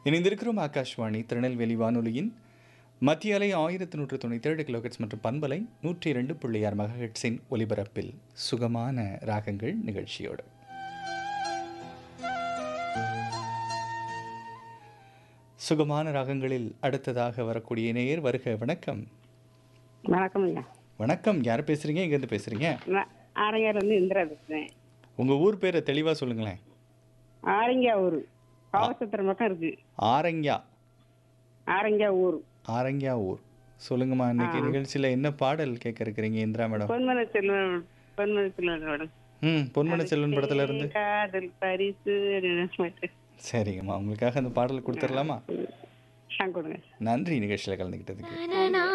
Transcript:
இணைந்திருக்கிறோம் ஆகாஷ்வாணி திருநெல்வேலி வானொலியின் மத்திய அலை ஆயிரத்தி நூற்று தொண்ணூற்றி ஏழு கிலோஹெட்ஸ் மற்றும் பண்பலை நூற்றி இரண்டு புள்ளி ஆறு மெகாஹெட்ஸின் ஒலிபரப்பில் சுகமான ராகங்கள் நிகழ்ச்சியோடு சுகமான ராகங்களில் அடுத்ததாக வரக்கூடிய நேயர் வருக வணக்கம் வணக்கம் ஐயா வணக்கம் யார் பேசுறீங்க எங்கேருந்து பேசுறீங்க நான் ஆரங்காயிலேருந்து இந்திரா பேசுகிறேன் உங்க ஊர் பேரை தெளிவா சொல்லுங்களேன் ஆரங்கியா ஊர் பாவசத்திரம் பக்கம் இருக்கு ஆரங்கியா ஆரங்கியா ஊர் ஆரங்கியா ஊர் சொல்லுங்கம்மா இன்னைக்கு நிகழ்ச்சியில என்ன பாடல் கேட்க இருக்கிறீங்க இந்திரா மேடம் பொன்மன செல்வன் பொன்மன செல்வன் ம் பொன்மன செல்வன் படத்துல இருந்து காதல் பரிசு அப்படின்னு சரிங்கம்மா உங்களுக்காக அந்த பாடல் கொடுத்துடலாமா கொடுங்க நன்றி நிகழ்ச்சியில் கலந்துக்கிட்டதுக்கு நனனா